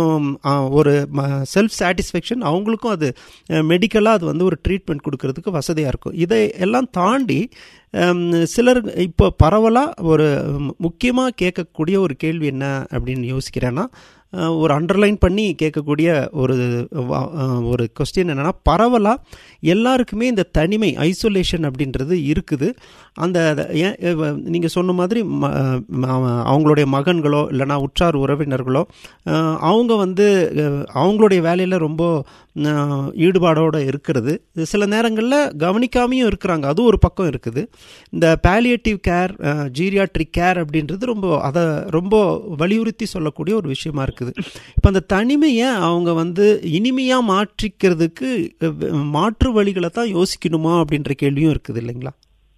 ஒரு self satisfaction அவங்களுக்கும் அது மெடிக்கலாக அது வந்து ஒரு ட்ரீட்மெண்ட் கொடுக்கறதுக்கு வசதியாக இருக்கும் இதை எல்லாம் தாண்டி சிலர் இப்போ பரவலாக ஒரு முக்கியமாக கேட்கக்கூடிய ஒரு கேள்வி என்ன அப்படின்னு யோசிக்கிறேன்னா ஒரு அண்டர்லைன் பண்ணி கேட்கக்கூடிய ஒரு ஒரு கொஸ்டின் என்னென்னா பரவலாக எல்லாருக்குமே இந்த தனிமை ஐசோலேஷன் அப்படின்றது இருக்குது அந்த ஏன் நீங்கள் சொன்ன மாதிரி அவங்களுடைய மகன்களோ இல்லைனா உற்றார் உறவினர்களோ அவங்க வந்து அவங்களுடைய வேலையில் ரொம்ப ஈடுபாடோடு இருக்கிறது சில நேரங்களில் கவனிக்காமையும் இருக்கிறாங்க அதுவும் ஒரு பக்கம் இருக்குது இந்த பேலியேட்டிவ் கேர் ஜீரியாட்ரிக் கேர் அப்படின்றது ரொம்ப அதை ரொம்ப வலியுறுத்தி சொல்லக்கூடிய ஒரு விஷயமா இருக்குது இப்போ அந்த தனிமையை அவங்க வந்து இனிமையாக மாற்றிக்கிறதுக்கு மாற்று வழிகளை தான் யோசிக்கணுமா அப்படின்ற கேள்வியும் இருக்குது இல்லைங்களா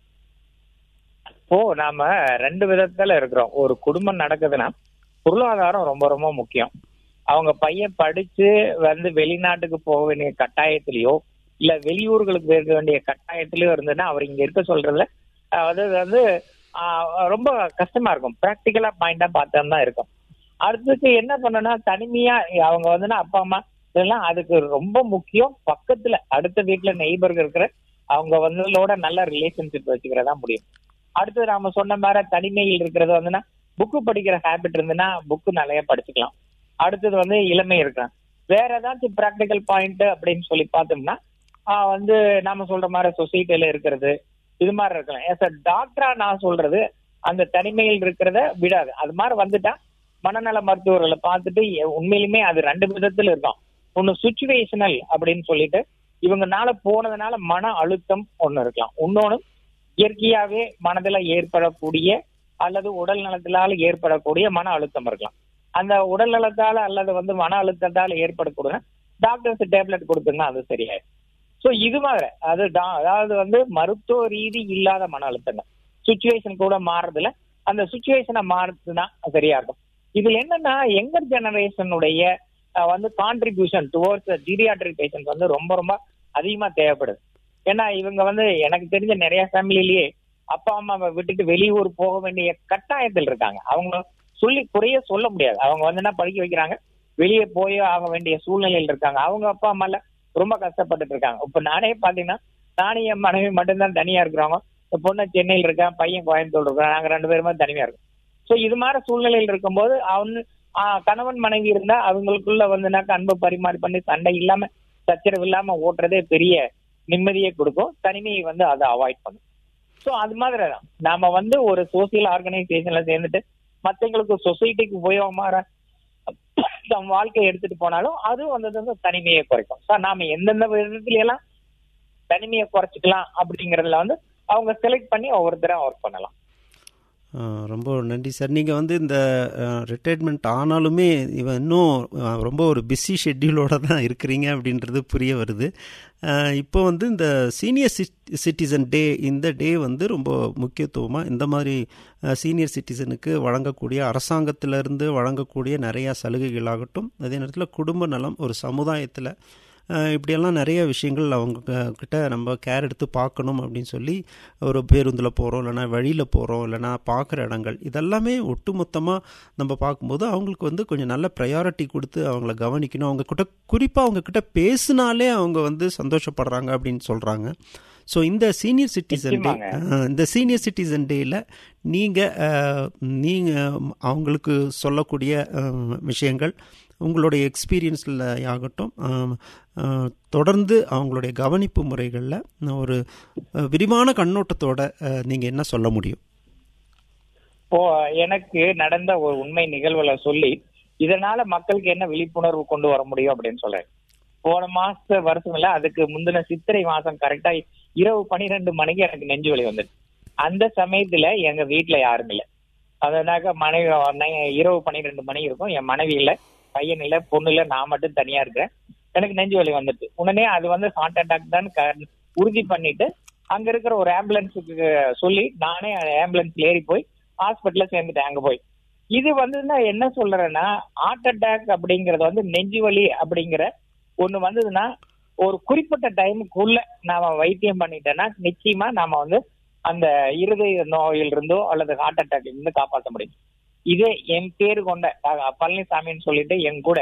இப்போ நாம ரெண்டு விதத்துல இருக்கிறோம் ஒரு குடும்பம் நடக்குதுன்னா பொருளாதாரம் ரொம்ப ரொம்ப முக்கியம் அவங்க பையன் படிச்சு வந்து வெளிநாட்டுக்கு போக வேண்டிய கட்டாயத்திலயோ இல்ல வெளியூர்களுக்கு போக வேண்டிய கட்டாயத்திலயோ இருந்ததுன்னா அவர் இங்க இருக்க சொல்றதுல அது வந்து ரொம்ப கஷ்டமா இருக்கும் ப்ராக்டிக்கலா பாயிண்டா பார்த்தா இருக்கும் அடுத்தது என்ன பண்ணனா தனிமையா அவங்க வந்துன்னா அப்பா அம்மா இதெல்லாம் அதுக்கு ரொம்ப முக்கியம் பக்கத்துல அடுத்த வீட்டுல நெய்பர்கள் இருக்கிற அவங்க வந்ததோட நல்ல ரிலேஷன்ஷிப் வச்சுக்கிறதா முடியும் அடுத்தது நாம சொன்ன மாதிரி தனிமையில் இருக்கிறது வந்துன்னா புக்கு படிக்கிற ஹேபிட் இருந்துன்னா புக்கு நிறைய படிச்சுக்கலாம் அடுத்தது வந்து இளமை இருக்கலாம் வேற ஏதாச்சும் ப்ராக்டிக்கல் பாயிண்ட் அப்படின்னு சொல்லி பார்த்தோம்னா வந்து நாம சொல்ற மாதிரி சொசைட்டில இருக்கிறது இது மாதிரி இருக்கலாம் ஏஸ் அ டாக்டரா நான் சொல்றது அந்த தனிமையில் இருக்கிறத விடாது அது மாதிரி வந்துட்டா மனநல மருத்துவர்களை பார்த்துட்டு உண்மையிலுமே அது ரெண்டு விதத்துல இருக்கும் ஒன்னு சுச்சுவேஷனல் அப்படின்னு சொல்லிட்டு இவங்கனால போனதுனால மன அழுத்தம் ஒண்ணு இருக்கலாம் இன்னொன்னு இயற்கையாவே மனதுல ஏற்படக்கூடிய அல்லது உடல் நலத்தினால ஏற்படக்கூடிய மன அழுத்தம் இருக்கலாம் அந்த உடல் நலத்தால அல்லது வந்து மன அழுத்தத்தால ஏற்படக்கூடிய டாக்டர்ஸ் டேப்லெட் கொடுத்தோம்னா அது சரியாயிடும் ஸோ இது மாதிரி அது அதாவது வந்து மருத்துவ ரீதி இல்லாத மன அழுத்தங்கள் சுச்சுவேஷன் கூட மாறுறதுல அந்த சுச்சுவேஷனை மாறுதுன்னா சரியா இருக்கும் இதுல என்னன்னா யங்கர் ஜெனரேஷனுடைய வந்து கான்ட்ரிபியூஷன் டுவோர்ட்ஸ் ஜீரியாட்ரிக் பேஷண்ட் வந்து ரொம்ப ரொம்ப அதிகமா தேவைப்படுது ஏன்னா இவங்க வந்து எனக்கு தெரிஞ்ச நிறைய ஃபேமிலிலேயே அப்பா அம்மாவை விட்டுட்டு வெளியூர் போக வேண்டிய கட்டாயத்தில் இருக்காங்க அவங்க சொல்லி குறைய சொல்ல முடியாது அவங்க வந்து என்ன படிக்க வைக்கிறாங்க வெளியே போய் ஆக வேண்டிய சூழ்நிலையில் இருக்காங்க அவங்க அப்பா அம்மால ரொம்ப கஷ்டப்பட்டுட்டு இருக்காங்க இப்ப நானே பாத்தீங்கன்னா நானே என் மனைவி மட்டும்தான் தனியா இருக்கிறாங்க பொண்ணு சென்னையில் இருக்கேன் பையன் கோயம்புத்தூர் இருக்கான் நாங்க ரெண்டு பேருமே தனியா இருக்கோம் ஸோ இது மாதிரி சூழ்நிலையில் இருக்கும்போது அவன் கணவன் மனைவி இருந்தா அவங்களுக்குள்ள வந்துனாக்க அன்பு பரிமாறி பண்ணி சண்டை இல்லாம சச்சரவு இல்லாம ஓட்டுறதே பெரிய நிம்மதியை கொடுக்கும் தனிமையை வந்து அதை அவாய்ட் பண்ணும் ஸோ அது மாதிரி தான் நாம வந்து ஒரு சோசியல் ஆர்கனைசேஷன்ல சேர்ந்துட்டு மற்றவங்களுக்கு சொசைட்டிக்கு உபயோகமான தம் வாழ்க்கையை எடுத்துட்டு போனாலும் அது வந்து தனிமையை குறைக்கும் சார் நாம எந்தெந்த விதத்துல எல்லாம் தனிமையை குறைச்சிக்கலாம் அப்படிங்கறதுல வந்து அவங்க செலக்ட் பண்ணி ஒவ்வொருத்தரும் ஒர்க் பண்ணலாம் ரொம்ப நன்றி சார் நீங்கள் வந்து இந்த ரிட்டையர்மெண்ட் ஆனாலுமே இவன் இன்னும் ரொம்ப ஒரு பிஸி ஷெட்யூலோடு தான் இருக்கிறீங்க அப்படின்றது புரிய வருது இப்போ வந்து இந்த சீனியர் சிட்டிசன் டே இந்த டே வந்து ரொம்ப முக்கியத்துவமாக இந்த மாதிரி சீனியர் சிட்டிசனுக்கு வழங்கக்கூடிய அரசாங்கத்திலிருந்து வழங்கக்கூடிய நிறையா சலுகைகளாகட்டும் அதே நேரத்தில் குடும்ப நலம் ஒரு சமுதாயத்தில் இப்படியெல்லாம் நிறைய விஷயங்கள் அவங்க கிட்ட நம்ம கேர் எடுத்து பார்க்கணும் அப்படின்னு சொல்லி ஒரு பேருந்தில் போகிறோம் இல்லைனா வழியில் போகிறோம் இல்லைனா பார்க்குற இடங்கள் இதெல்லாமே ஒட்டுமொத்தமாக நம்ம பார்க்கும்போது அவங்களுக்கு வந்து கொஞ்சம் நல்ல ப்ரையாரிட்டி கொடுத்து அவங்கள கவனிக்கணும் அவங்க கிட்ட குறிப்பாக அவங்க கிட்ட பேசினாலே அவங்க வந்து சந்தோஷப்படுறாங்க அப்படின்னு சொல்கிறாங்க ஸோ இந்த சீனியர் சிட்டிசன் டே இந்த சீனியர் சிட்டிசன் டேயில் நீங்கள் நீங்கள் அவங்களுக்கு சொல்லக்கூடிய விஷயங்கள் உங்களுடைய எக்ஸ்பீரியன்ஸில் ஆகட்டும் தொடர்ந்து அவங்களுடைய கவனிப்பு முறைகளில் ஒரு விரிவான கண்ணோட்டத்தோட நீங்கள் என்ன சொல்ல முடியும் இப்போ எனக்கு நடந்த ஒரு உண்மை நிகழ்வுல சொல்லி இதனால மக்களுக்கு என்ன விழிப்புணர்வு கொண்டு வர முடியும் அப்படின்னு சொல்றேன் போன மாச வருஷம் இல்ல அதுக்கு முந்தின சித்திரை மாசம் கரெக்டா இரவு பனிரெண்டு மணிக்கு எனக்கு நெஞ்சு வலி வந்துச்சு அந்த சமயத்துல எங்க வீட்டுல யாரும் இல்லை அதனாக்க மனைவி இரவு பன்னிரெண்டு மணி இருக்கும் என் மனைவி இல்லை பையன் இல்ல பொண்ணு இல்ல நான் மட்டும் தனியா இருக்கிறேன் எனக்கு நெஞ்சு வலி வந்துட்டு உடனே அது வந்து ஹார்ட் அட்டாக் தான் உறுதி பண்ணிட்டு அங்க இருக்கிற ஒரு ஆம்புலன்ஸுக்கு சொல்லி நானே ஆம்புலன்ஸ்ல ஏறி போய் ஹாஸ்பிட்டல்ல சேர்ந்துட்டேன் அங்க போய் இது வந்து நான் என்ன சொல்றேன்னா ஹார்ட் அட்டாக் அப்படிங்கறது வந்து நெஞ்சு வலி அப்படிங்கிற ஒண்ணு வந்ததுன்னா ஒரு குறிப்பிட்ட டைமுக்குள்ள நாம வைத்தியம் பண்ணிட்டேன்னா நிச்சயமா நாம வந்து அந்த இருதய நோயில் இருந்தோ அல்லது ஹார்ட் அட்டாக்ல இருந்து காப்பாற்ற முடியும் இதே என் பேரு கொண்ட பழனிசாமின்னு சொல்லிட்டு என் கூட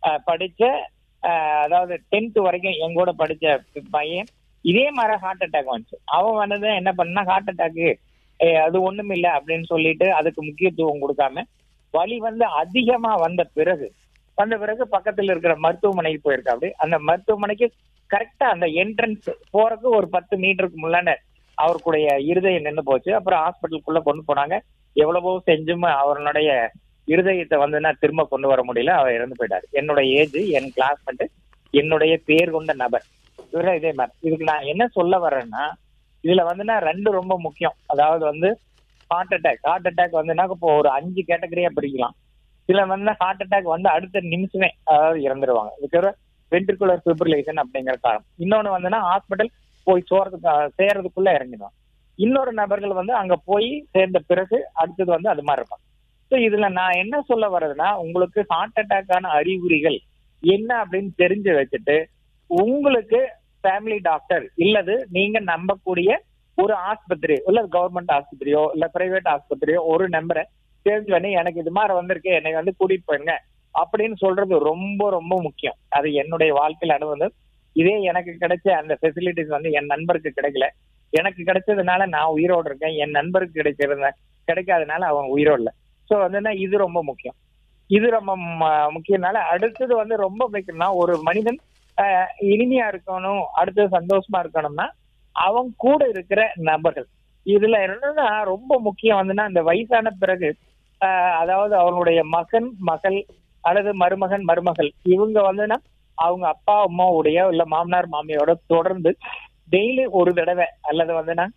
அஹ், படிச்ச அஹ், அதாவது டென்த் வரைக்கும் எங்கூட படிச்ச பையன் இதே மாதிரி ஹார்ட் அட்டாக் வந்துச்சு அவன் வந்தது என்ன பண்ணா ஹார்ட் அட்டாக்கு அது ஒண்ணும் இல்ல அப்படின்னு சொல்லிட்டு அதுக்கு முக்கியத்துவம் கொடுக்காம வலி வந்து அதிகமா வந்த பிறகு வந்த பிறகு பக்கத்துல இருக்கிற மருத்துவமனைக்கு போயிருக்கா அப்படி அந்த மருத்துவமனைக்கு கரெக்டா அந்த என்ட்ரன்ஸ் போறதுக்கு ஒரு பத்து மீட்டருக்கு முன்னாடி அவருக்குடைய இருதயம் நின்று போச்சு அப்புறம் ஹாஸ்பிட்டலுக்குள்ள கொண்டு போனாங்க எவ்வளவோ செஞ்சும் அவருடைய இருதயத்தை வந்து நான் திரும்ப கொண்டு வர முடியல அவர் இறந்து போயிட்டாரு என்னோட ஏஜ் என் கிளாஸ்மேட் என்னுடைய பேர் கொண்ட நபர் இவரும் இதே மாதிரி இதுக்கு நான் என்ன சொல்ல வர்றேன்னா இதுல வந்துன்னா ரெண்டு ரொம்ப முக்கியம் அதாவது வந்து ஹார்ட் அட்டாக் ஹார்ட் அட்டாக் வந்துன்னா இப்போ ஒரு அஞ்சு கேட்டகரியா பிரிக்கலாம் சில வந்து ஹார்ட் அட்டாக் வந்து அடுத்த நிமிஷமே அதாவது இறந்துருவாங்க இதுக்கு வென்ட்ரிகுலர் ஃபிப்ரிலேஷன் அப்படிங்கிற காரணம் இன்னொன்னு வந்துன்னா ஹாஸ்பிட்டல் போய் சோறதுக்கு சேர்றதுக்குள்ள இறங்கிடுவாங்க இன்னொரு நபர்கள் வந்து அங்க போய் சேர்ந்த பிறகு அடுத்தது வந்து அது மாதிரி இருப்பாங்க ஸோ இதுல நான் என்ன சொல்ல வர்றதுன்னா உங்களுக்கு ஹார்ட் அட்டாக்கான அறிகுறிகள் என்ன அப்படின்னு தெரிஞ்சு வச்சுட்டு உங்களுக்கு ஃபேமிலி டாக்டர் இல்லது நீங்க நம்பக்கூடிய ஒரு ஆஸ்பத்திரி இல்ல கவர்மெண்ட் ஆஸ்பத்திரியோ இல்ல பிரைவேட் ஆஸ்பத்திரியோ ஒரு நம்பரை தெரிஞ்சு பண்ணி எனக்கு இது மாதிரி வந்திருக்கு என்னை வந்து கூட்டிட்டு போயிருங்க அப்படின்னு சொல்றது ரொம்ப ரொம்ப முக்கியம் அது என்னுடைய வாழ்க்கையில் அனுபவம் இதே எனக்கு கிடைச்ச அந்த ஃபெசிலிட்டிஸ் வந்து என் நண்பருக்கு கிடைக்கல எனக்கு கிடைச்சதுனால நான் உயிரோடு இருக்கேன் என் நண்பருக்கு கிடைக்கிறது கிடைக்காதனால அவன் உயிரோடு இல்லை ஸோ வந்துன்னா இது ரொம்ப முக்கியம் இது ரொம்ப ம- முக்கியம்னால அடுத்தது வந்து ரொம்ப முக்கியம்னா ஒரு மனிதன் ஆஹ், இனிமையா இருக்கணும் அடுத்தது சந்தோஷமா இருக்கணும்னா அவன் கூட இருக்கிற நபர்கள் இதுல என்னன்னா ரொம்ப முக்கியம் வந்துன்னா இந்த வயசான பிறகு ஆஹ், அதாவது அவனுடைய மகன் மகள் அல்லது மருமகன் மருமகள் இவங்க வந்துன்னா அவங்க அப்பா அம்மாவுடைய இல்ல மாமனார் மாமியோட தொடர்ந்து டெய்லி ஒரு தடவை அல்லது வந்துன்னா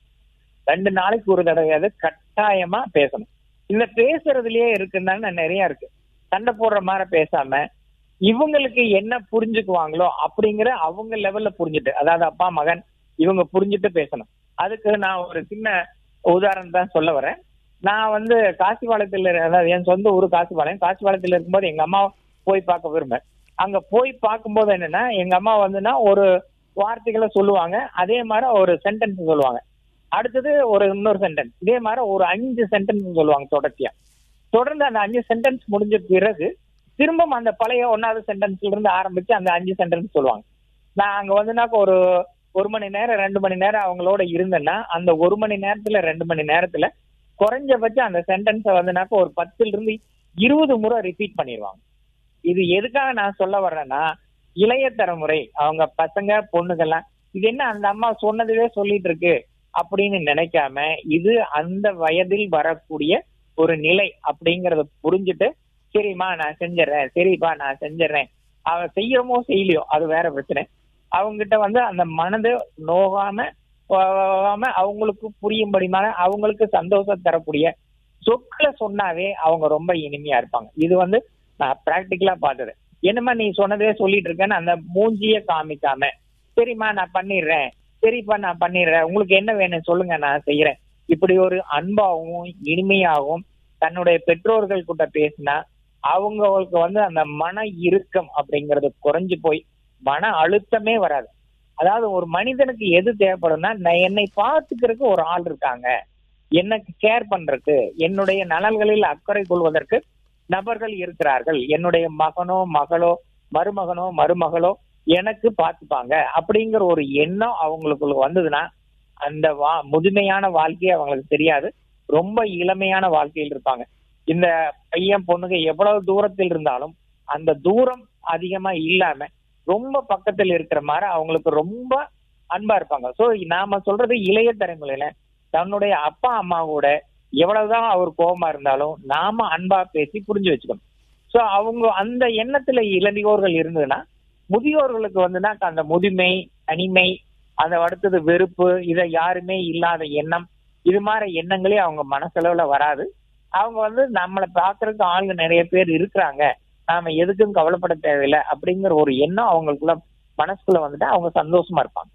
ரெண்டு நாளைக்கு ஒரு தடவையாவது கட்டாயமா பேசணும் இந்த பேசுறதுலயே இருக்குன்னு நிறைய இருக்கு சண்டை போடுற மாதிரி பேசாம இவங்களுக்கு என்ன புரிஞ்சுக்குவாங்களோ அப்படிங்கிற அவங்க லெவல்ல புரிஞ்சுட்டு அதாவது அப்பா மகன் இவங்க புரிஞ்சுட்டு பேசணும் அதுக்கு நான் ஒரு சின்ன உதாரணம் தான் சொல்ல வரேன் நான் வந்து காசிபாளையத்துல இரு- அதாவது என் சொந்த ஊர் காசிபாளையம் காசிபாளையத்துல இருக்கும்போது எங்க அம்மா போய் பார்க்க விரும்பேன் அங்க போய் பார்க்கும்போது என்னன்னா எங்க அம்மா வந்துன்னா ஒரு வார்த்தைகளை சொல்லுவாங்க அதே மாதிரி ஒரு சென்டென்ஸ் சொல்லுவாங்க அடுத்தது ஒரு இன்னொரு சென்டென்ஸ் இதே மாதிரி ஒரு அஞ்சு சென்டென்ஸ் சொல்லுவாங்க தொடர்ச்சியா தொடர்ந்து அந்த அஞ்சு சென்டென்ஸ் முடிஞ்ச பிறகு திரும்பவும் அந்த பழைய ஒன்னாவது சென்டென்ஸ்ல இருந்து ஆரம்பிச்சு அந்த அஞ்சு சென்டென்ஸ் சொல்லுவாங்க நான் அங்க வந்துனாக்க ஒரு ஒரு மணி நேரம் ரெண்டு மணி நேரம் அவங்களோட இருந்தேன்னா அந்த ஒரு மணி நேரத்துல ரெண்டு மணி நேரத்துல குறைஞ்சபட்சம் அந்த சென்டென்ஸை வந்துனாக்க ஒரு பத்துல இருந்து இருபது முறை ரிப்பீட் பண்ணிடுவாங்க இது எதுக்காக நான் சொல்ல வர்றேன்னா இளைய தலைமுறை அவங்க பசங்க பொண்ணுங்கெல்லாம் இது என்ன அந்த அம்மா சொன்னதுவே சொல்லிட்டு இருக்கு அப்படின்னு நினைக்காம இது அந்த வயதில் வரக்கூடிய ஒரு நிலை அப்படிங்கறத புரிஞ்சுட்டு சரிம்மா நான் செஞ்சிடறேன் சரிப்பா நான் செஞ்சிடறேன் அவன் செய்யறமோ செய்யலையோ அது வேற பிரச்சனை அவங்ககிட்ட வந்து அந்த மனது நோகாம போகாம அவங்களுக்கு புரியும்படிமான அவங்களுக்கு சந்தோஷம் தரக்கூடிய சொற்களை சொன்னாவே அவங்க ரொம்ப இனிமையா இருப்பாங்க இது வந்து நான் பிராக்டிக்கலா பார்த்தது என்னம்மா நீ சொன்னதே சொல்லிட்டு இருக்கேன்னு அந்த மூஞ்சிய காமிக்காம சரிம்மா நான் பண்ணிடுறேன் சரிப்பா நான் பண்ணிடுறேன் உங்களுக்கு என்ன வேணும் சொல்லுங்க நான் செய்யறேன் இப்படி ஒரு அன்பாகவும் இனிமையாகவும் தன்னுடைய பெற்றோர்கள் கிட்ட பேசினா அவங்களுக்கு வந்து அந்த மன இறுக்கம் அப்படிங்கறது குறைஞ்சு போய் மன அழுத்தமே வராது அதாவது ஒரு மனிதனுக்கு எது தேவைப்படும்னா நான் என்னை பார்த்துக்கிறதுக்கு ஒரு ஆள் இருக்காங்க எனக்கு கேர் பண்றதுக்கு என்னுடைய நலன்களில் அக்கறை கொள்வதற்கு நபர்கள் இருக்கிறார்கள் என்னுடைய மகனோ மகளோ மருமகனோ மருமகளோ எனக்கு பார்த்துப்பாங்க அப்படிங்கிற ஒரு எண்ணம் அவங்களுக்குள்ள வந்ததுன்னா அந்த வா முதுமையான வாழ்க்கையே அவங்களுக்கு தெரியாது ரொம்ப இளமையான வாழ்க்கையில் இருப்பாங்க இந்த பையன் பொண்ணுங்க எவ்வளவு தூரத்தில் இருந்தாலும் அந்த தூரம் அதிகமா இல்லாம ரொம்ப பக்கத்தில் இருக்கிற மாதிரி அவங்களுக்கு ரொம்ப அன்பா இருப்பாங்க சோ நாம சொல்றது இளைய தலைமுறையில தன்னுடைய அப்பா அம்மா கூட எவ்வளவுதான் அவர் கோபமா இருந்தாலும் நாம அன்பா பேசி புரிஞ்சு வச்சுக்கணும் சோ அவங்க அந்த எண்ணத்துல இளநியோர்கள் இருந்ததுன்னா முதியோர்களுக்கு வந்துன்னா அந்த முதுமை தனிமை அதை அடுத்தது வெறுப்பு இதை யாருமே இல்லாத எண்ணம் இது மாதிரி எண்ணங்களே அவங்க மனசளவுல வராது அவங்க வந்து நம்மளை பாக்குறதுக்கு ஆளுங்க நிறைய பேர் இருக்கிறாங்க நாம எதுக்கும் கவலைப்பட தேவையில்லை அப்படிங்கிற ஒரு எண்ணம் அவங்களுக்குள்ள மனசுக்குள்ள வந்துட்டு அவங்க சந்தோஷமா இருப்பாங்க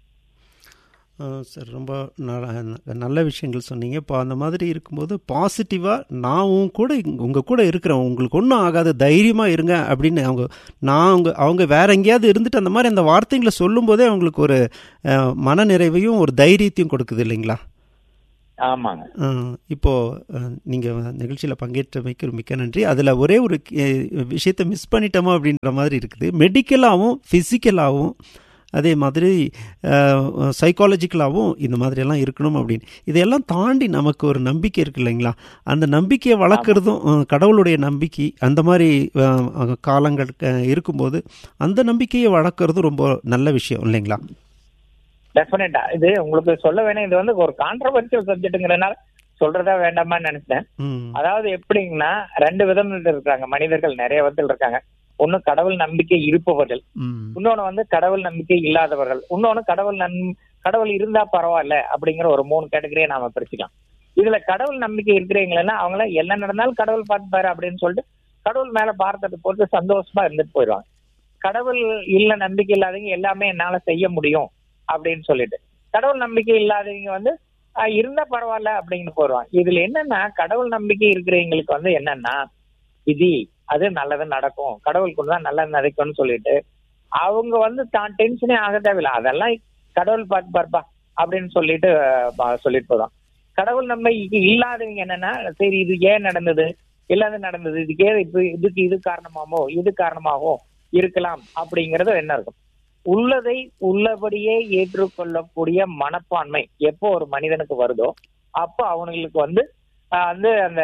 சார் ரொம்ப ந- நல்ல விஷயங்கள் சொன்னீங்க இப்போ அந்த மாதிரி இருக்கும்போது பாசிட்டிவாக நான் உன் கூட உங்கள் கூட இருக்கிறேன் உங்களுக்கு ஒன்றும் ஆகாது தைரியமாக இருங்க அப்படின்னு அவங்க நான் அவங்க அவங்க வேற எங்கேயாவது இருந்துட்டு அந்த மாதிரி அந்த வார்த்தைகளை சொல்லும்போதே அவங்களுக்கு ஒரு அஹ், மனநிறைவையும் ஒரு தைரியத்தையும் கொடுக்குது இல்லைங்களா ஆமாங்க இப்போ நீங்கள் நிகழ்ச்சியில் பங்கேற்றமைக்கு மிக்க நன்றி அதில் ஒரே ஒரு விஷயத்தை மிஸ் பண்ணிட்டோமோ அப்படின்ற மாதிரி இருக்குது மெடிக்கலாகவும் ஃபிசிக்கலாகவும் அதே மாதிரி சைக்காலஜிக்கலாகவும் இந்த மாதிரியெல்லாம் இருக்கணும் அப்படின்னு இதையெல்லாம் தாண்டி நமக்கு ஒரு நம்பிக்கை இருக்கு இல்லைங்களா அந்த நம்பிக்கையை வளர்க்குறதும் கடவுளுடைய நம்பிக்கை அந்த மாதிரி காலங்கள் இருக்கும்போது அந்த நம்பிக்கையை வளர்க்குறதும் ரொம்ப நல்ல விஷயம் இல்லைங்களா டெஃபினட்டா இது உங்களுக்கு சொல்ல வேணும் இது வந்து ஒரு கான்ட்ரவர்சியல் சப்ஜெக்ட்டுங்கிறதுனால சொல்றதா வேண்டாமான்னு நினைச்சேன் அதாவது எப்படிங்கன்னா ரெண்டு விதம் இருக்காங்க மனிதர்கள் நிறைய விதத்தில் இருக்காங்க ஒண்ணு கடவுள் நம்பிக்கை இருப்பவர்கள் இன்னொன்னு வந்து கடவுள் நம்பிக்கை இல்லாதவர்கள் இன்னொன்னு கடவுள் நன் கடவுள் இருந்தா பரவாயில்ல அப்படிங்கிற ஒரு மூணு கேட்டகரியை நாம பிரிச்சுக்கலாம் இதுல கடவுள் நம்பிக்கை இருக்கிறவங்களா அவங்கள என்ன நடந்தாலும் கடவுள் பார்த்துப்பாரு அப்படின்னு சொல்லிட்டு கடவுள் மேல பாரத்தை பொறுத்து சந்தோஷமா இருந்துட்டு போயிடுவாங்க கடவுள் இல்ல நம்பிக்கை இல்லாதவங்க எல்லாமே என்னால செய்ய முடியும் அப்படின்னு சொல்லிட்டு கடவுள் நம்பிக்கை இல்லாதவங்க வந்து இருந்தா பரவாயில்ல அப்படின்னு போயிடுவாங்க இதுல என்னன்னா கடவுள் நம்பிக்கை இருக்கிறவங்களுக்கு வந்து என்னன்னா விதி அது நல்லது நடக்கும் கடவுளுக்கு தான் நல்லது நடக்கும்னு சொல்லிட்டு அவங்க வந்து தான் டென்ஷனே ஆக தேவையில்லை அதெல்லாம் கடவுள் பார்த்து பார்ப்பா அப்படின்னு சொல்லிட்டு சொல்லிட்டு போதும் கடவுள் நம்பிக்கை இல்லாதவங்க என்னன்னா சரி இது ஏன் நடந்தது இல்லாத நடந்தது இதுக்கு ஏன் இப்ப இதுக்கு இது காரணமாமோ இது காரணமாகவும் இருக்கலாம் அப்படிங்கறது என்ன இருக்கும் உள்ளதை உள்ளபடியே ஏற்றுக்கொள்ளக்கூடிய மனப்பான்மை எப்போ ஒரு மனிதனுக்கு வருதோ அப்போ அவனுங்களுக்கு வந்து வந்து அந்த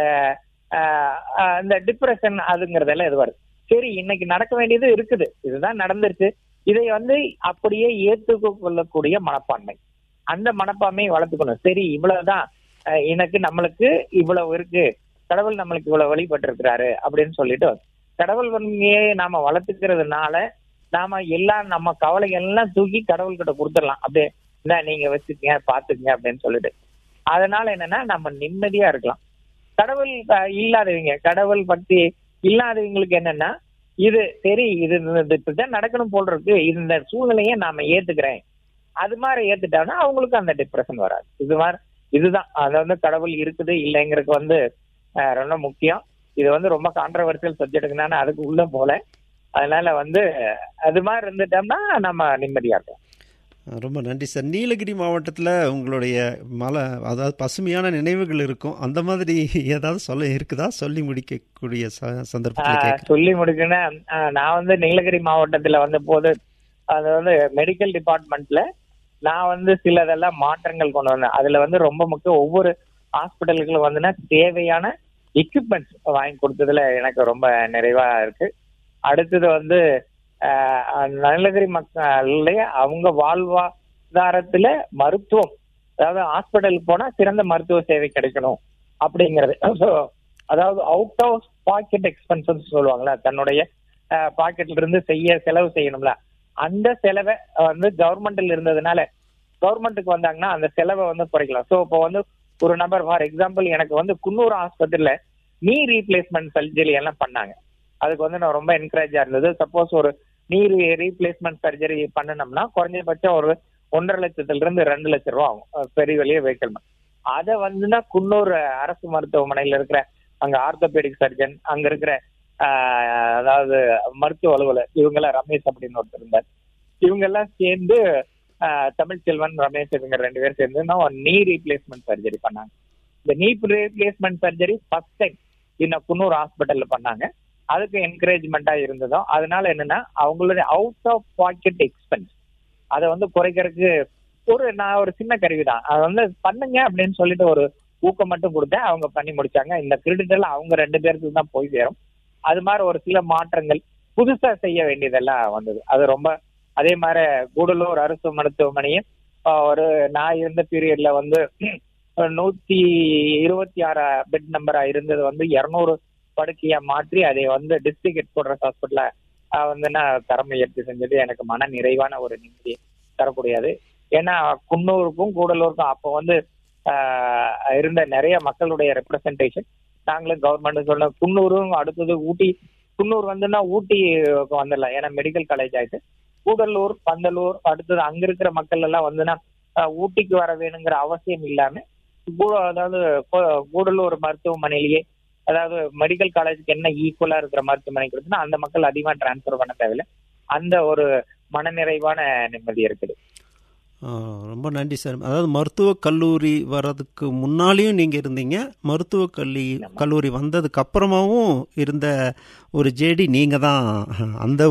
இந்த டிப்ரெஷன் அதுங்கிறதெல்லாம் இது வருது சரி இன்னைக்கு நடக்க வேண்டியது இருக்குது இதுதான் நடந்துருச்சு இதை வந்து அப்படியே ஏற்றுக்கொள்ளக்கூடிய மனப்பான்மை அந்த மனப்பான்மையை வளர்த்துக்கணும் சரி இவ்வளவுதான் எனக்கு நம்மளுக்கு இவ்வளவு இருக்கு கடவுள் நம்மளுக்கு இவ்வளவு வழிபட்டு இருக்கிறாரு அப்படின்னு சொல்லிட்டு கடவுள் வன்மையை நாம வளர்த்துக்கிறதுனால நாம எல்லாம் நம்ம கவலை எல்லாம் தூக்கி கடவுள்கிட்ட கொடுத்துடலாம் அப்படியே இந்த நீங்க வச்சுக்கங்க பாத்துக்கங்க அப்படின்னு சொல்லிட்டு அதனால என்னன்னா நம்ம நிம்மதியா இருக்கலாம் கடவுள் இல்லாதவங்க கடவுள் பக்தி இல்லாதவங்களுக்கு என்னன்னா இது சரி இது இப்படிதான் நடக்கணும் போல் இருக்கு இந்த சூழ்நிலையை நாம ஏத்துக்கிறேன் அது மாதிரி ஏத்துட்டாங்கன்னா அவங்களுக்கு அந்த டிப்ரெஷன் வராது இது மாதிரி இதுதான் அது வந்து கடவுள் இருக்குது இல்லைங்கிறதுக்கு வந்து ரொம்ப முக்கியம் இது வந்து ரொம்ப கான்ட்ரவர்சியல் சப்ஜெக்ட்டுக்குனால அதுக்கு உள்ள போல அதனால வந்து அது மாதிரி இருந்துட்டோம்னா நம்ம நிம்மதியா இருக்கலாம் ரொம்ப நன்றி சார் நீலகிரி மாவட்டத்தில் உங்களுடைய மலை அதாவது பசுமையான நினைவுகள் இருக்கும் அந்த மாதிரி ஏதாவது சொல்ல இருக்குதா சொல்லி முடிக்கக்கூடிய சந்தர்ப்பத்தில் சொல்லி முடிக்கணும் நான் வந்து நீலகிரி மாவட்டத்தில் வந்த போது அது வந்து மெடிக்கல் டிபார்ட்மெண்ட்ல நான் வந்து சிலதெல்லாம் மாற்றங்கள் கொண்டு வந்தேன் அதுல வந்து ரொம்ப முக்கியம் ஒவ்வொரு ஹாஸ்பிட்டல்களும் வந்துன்னா தேவையான எக்யூப்மெண்ட்ஸ் வாங்கி கொடுத்ததுல எனக்கு ரொம்ப நிறைவா இருக்கு அடுத்தது வந்து நீலகிரி மக்களுடைய அவங்க வாழ்வாதாரத்துல மருத்துவம் அதாவது ஹாஸ்பிட்டலுக்கு போனா சிறந்த மருத்துவ சேவை கிடைக்கணும் அப்படிங்கிறது அதாவது அவுட் ஆஃப் பாக்கெட் எக்ஸ்பென்சஸ் சொல்லுவாங்களா தன்னுடைய பாக்கெட்ல இருந்து செய்ய செலவு செய்யணும்ல அந்த செலவை வந்து கவர்மெண்ட்ல இருந்ததுனால கவர்மெண்ட்டுக்கு வந்தாங்கன்னா அந்த செலவை வந்து குறைக்கலாம் ஸோ இப்போ வந்து ஒரு நபர் ஃபார் எக்ஸாம்பிள் எனக்கு வந்து குன்னூர் ஆஸ்பத்திரியில நீ ரீப்ளேஸ்மெண்ட் சர்ஜரி எல்லாம் பண்ணாங்க அதுக்கு வந்து நான் ரொம்ப என்கரேஜா இருந்தது சப்போஸ் ஒரு நீர் ரீப்ளேஸ்மெண்ட் சர்ஜரி பண்ணனோம்னா குறைஞ்சபட்சம் ஒரு ஒன்றரை லட்சத்துல இருந்து ரெண்டு லட்சம் ரூபா ஆகும் பெரிய வெளியே வைக்கணும் அதை வந்துன்னா குன்னூர் அரசு மருத்துவமனையில இருக்கிற அங்க ஆர்த்தோபெடிக் சர்ஜன் அங்க இருக்கிற அதாவது மருத்துவ அலுவலர் இவங்கெல்லாம் ரமேஷ் அப்படின்னு ஒருத்தர் இருந்தார் இவங்க எல்லாம் சேர்ந்து தமிழ்ச்செல்வன் ரமேஷ் இவங்க ரெண்டு பேரும் சேர்ந்து நான் நீ ரீப்ளேஸ்மெண்ட் சர்ஜரி பண்ணாங்க இந்த knee replacement surgery first time இன்னும் குன்னூர் ஹாஸ்பிட்டல்ல பண்ணாங்க அதுக்கு என்கரேஜ்மெண்டா இருந்ததும் அதனால என்னன்னா அவங்களுடைய அவுட் ஆஃப் பாக்கெட் எக்ஸ்பென்ஸ் அதை வந்து குறைக்கிறதுக்கு ஒரு நான் ஒரு சின்ன கருவி தான் அதை வந்து பண்ணுங்க அப்படின்னு சொல்லிட்டு ஒரு ஊக்கம் மட்டும் கொடுத்தேன் அவங்க பண்ணி முடிச்சாங்க இந்த கிரெடிட் எல்லாம் அவங்க ரெண்டு பேருக்கு தான் போய் சேரும் அது மாதிரி ஒரு சில மாற்றங்கள் புதுசா செய்ய வேண்டியதெல்லாம் வந்தது அது ரொம்ப அதே மாதிரி கூடலூர் அரசு மருத்துவமனையும் ஒரு நான் இருந்த பீரியட்ல வந்து நூத்தி இருபத்தி ஆறு பெட் நம்பரா இருந்தது வந்து இருநூறு படுக்கையா மாற்றி அதை வந்து டிஸ்ட்ரிக்ட் ஹெட் குவார்டர்ஸ் ஹாஸ்பிட்டல வந்து நான் தரம் உயர்த்தி செஞ்சது எனக்கு மன நிறைவான ஒரு நிம்மதி தரக்கூடியது ஏன்னா குன்னூருக்கும் கூடலூருக்கும் அப்போ வந்து இருந்த நிறைய மக்களுடைய ரெப்ரசன்டேஷன் நாங்களும் கவர்மெண்ட் சொன்ன குன்னூரும் அடுத்தது ஊட்டி குன்னூர் வந்துன்னா ஊட்டி வந்துடலாம் ஏன்னா மெடிக்கல் காலேஜ் ஆயிட்டு கூடலூர் பந்தலூர் அடுத்தது அங்க இருக்கிற மக்கள் எல்லாம் வந்துன்னா ஊட்டிக்கு வர வேணுங்கிற அவசியம் இல்லாம அதாவது கூடலூர் மருத்துவமனையிலேயே அதாவது மெடிக்கல் காலேஜுக்கு என்ன ஈக்குவலா இருக்கிற மருத்துவமனை கொடுத்துன்னா அந்த மக்கள் அதிகமா டிரான்ஸ்பர் பண்ண தேவையில்லை அந்த ஒரு மனநிறைவான நிம்மதி இருக்குது ஆ, ரொம்ப நன்றி சார் அதாவது மருத்துவக் கல்லூரி வர்றதுக்கு முன்னாலேயும் நீங்கள் இருந்தீங்க மருத்துவக் கல்லி கல்லூரி வந்ததுக்கு அப்புறமாவும் இருந்த ஒரு ஜேடி நீங்கள் தான் அந்த